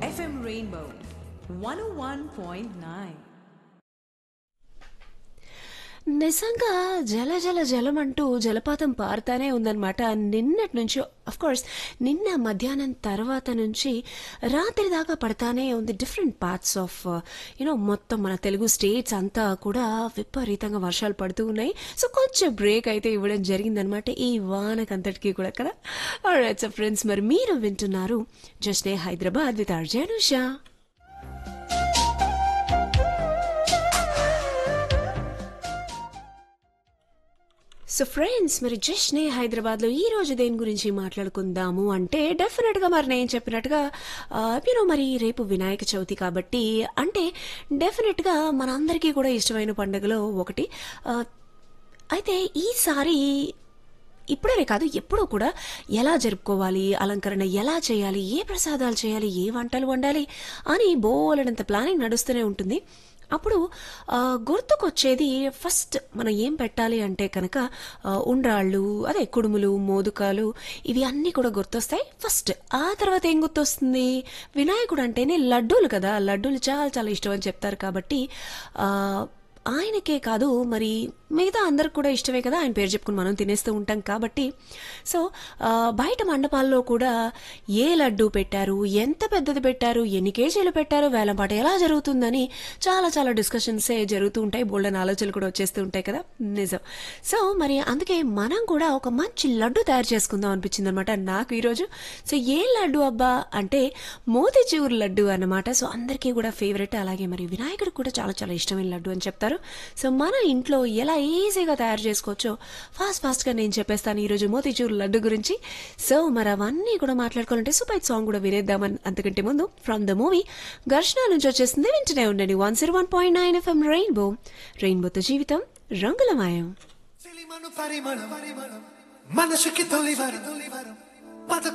FM Rainbow 101.9. నిజంగా జల జల జలం అంటూ జలపాతం పారుతానే ఉందన్నమాట నిన్నటి నుంచి అఫ్ కోర్స్ నిన్న మధ్యాహ్నం తర్వాత నుంచి రాత్రి దాకా పడతానే ఉంది డిఫరెంట్ పార్ట్స్ ఆఫ్ యూనో మొత్తం మన తెలుగు స్టేట్స్ అంతా కూడా విపరీతంగా వర్షాలు పడుతూ ఉన్నాయి సో కొంచెం బ్రేక్ అయితే ఇవ్వడం జరిగిందనమాట ఈ వానకంతటికీ కూడా కదా సో ఫ్రెండ్స్ మరి మీరు వింటున్నారు Jashne Hyderabad with R J Anusha so friends మరి జస్ట్నే హైదరాబాద్లో ఈ రోజు దేని గురించి మాట్లాడుకుందాము అంటే డెఫినెట్గా మరి నేను చెప్పినట్టుగా యూనో మరి రేపు వినాయక చవితి కాబట్టి అంటే డెఫినెట్గా మనందరికీ కూడా ఇష్టమైన పండుగలో ఒకటి ఆ, అయితే ఈసారి ఇప్పుడే కాదు ఎప్పుడూ కూడా ఎలా జరుపుకోవాలి అలంకరణ ఎలా చేయాలి ఏ ప్రసాదాలు చేయాలి ఏ వంటలు వండాలి అని బోలెడంత ప్లానింగ్ నడుస్తూనే ఉంటుంది అప్పుడు ఆ, గుర్తుకొచ్చేది ఫస్ట్ మనం ఏం పెట్టాలి అంటే కనుక ఆ, ఉండ్రాళ్ళు అదే కుడుములు మోదుకాలు ఇవి అన్నీ కూడా గుర్తొస్తాయి ఫస్ట్ ఆ తర్వాత ఏం గుర్తొస్తుంది వినాయకుడు అంటేనే లడ్డూలు కదా లడ్డూలు చాలా చాలా ఇష్టం అని చెప్తారు కాబట్టి ఆ, ఆయనకే కాదు మరి మిగతా అందరికి కూడా ఇష్టమే కదా ఆయన పేరు చెప్పుకుని మనం తినేస్తూ ఉంటాం కాబట్టి సో ఆ, బయట మండపాల్లో కూడా ఏ లడ్డు పెట్టారు ఎంత పెద్దది పెట్టారు ఎన్ని కేజీలు పెట్టారు వేలంపాట ఎలా జరుగుతుందని చాలా చాలా డిస్కషన్సే జరుగుతూ ఉంటాయి బోల్డెన్ ఆలోచనలు కూడా వచ్చేస్తూ ఉంటాయి కదా నిజం సో మరి అందుకే మనం కూడా ఒక మంచి లడ్డు తయారు చేసుకుందాం అనిపించింది అనమాట నాకు ఈరోజు సో ఏ లడ్డు అబ్బా అంటే మోతిచూర్ లడ్డు అన్నమాట సో అందరికీ కూడా ఫేవరెట్ అలాగే మరి వినాయకుడు కూడా చాలా చాలా ఇష్టమైన లడ్డు అని చెప్తారు సో మన ఇంట్లో ఎలా ఈజీగా తయారు చేసుకోవచ్చో ఫాస్ట్ ఫాస్ట్గా నేను చెప్పేస్తాను ఈరోజు మోతిచూర్ లడ్డు గురించి సో మరి అవన్నీ కూడా మాట్లాడుకోవాలంటే సూపర్ సాంగ్ కూడా వినేద్దామని అంతకంటే ముందు ఫ్రమ్ ద మూవీ ఘర్షణ నుంచి వచ్చేసింది వింటూనే ఉండండి one zero one point nine F M rainbow రెయిన్బోతో జీవితం రంగులమయం చెలిమను పరిమళం మనసుకి తొలివరం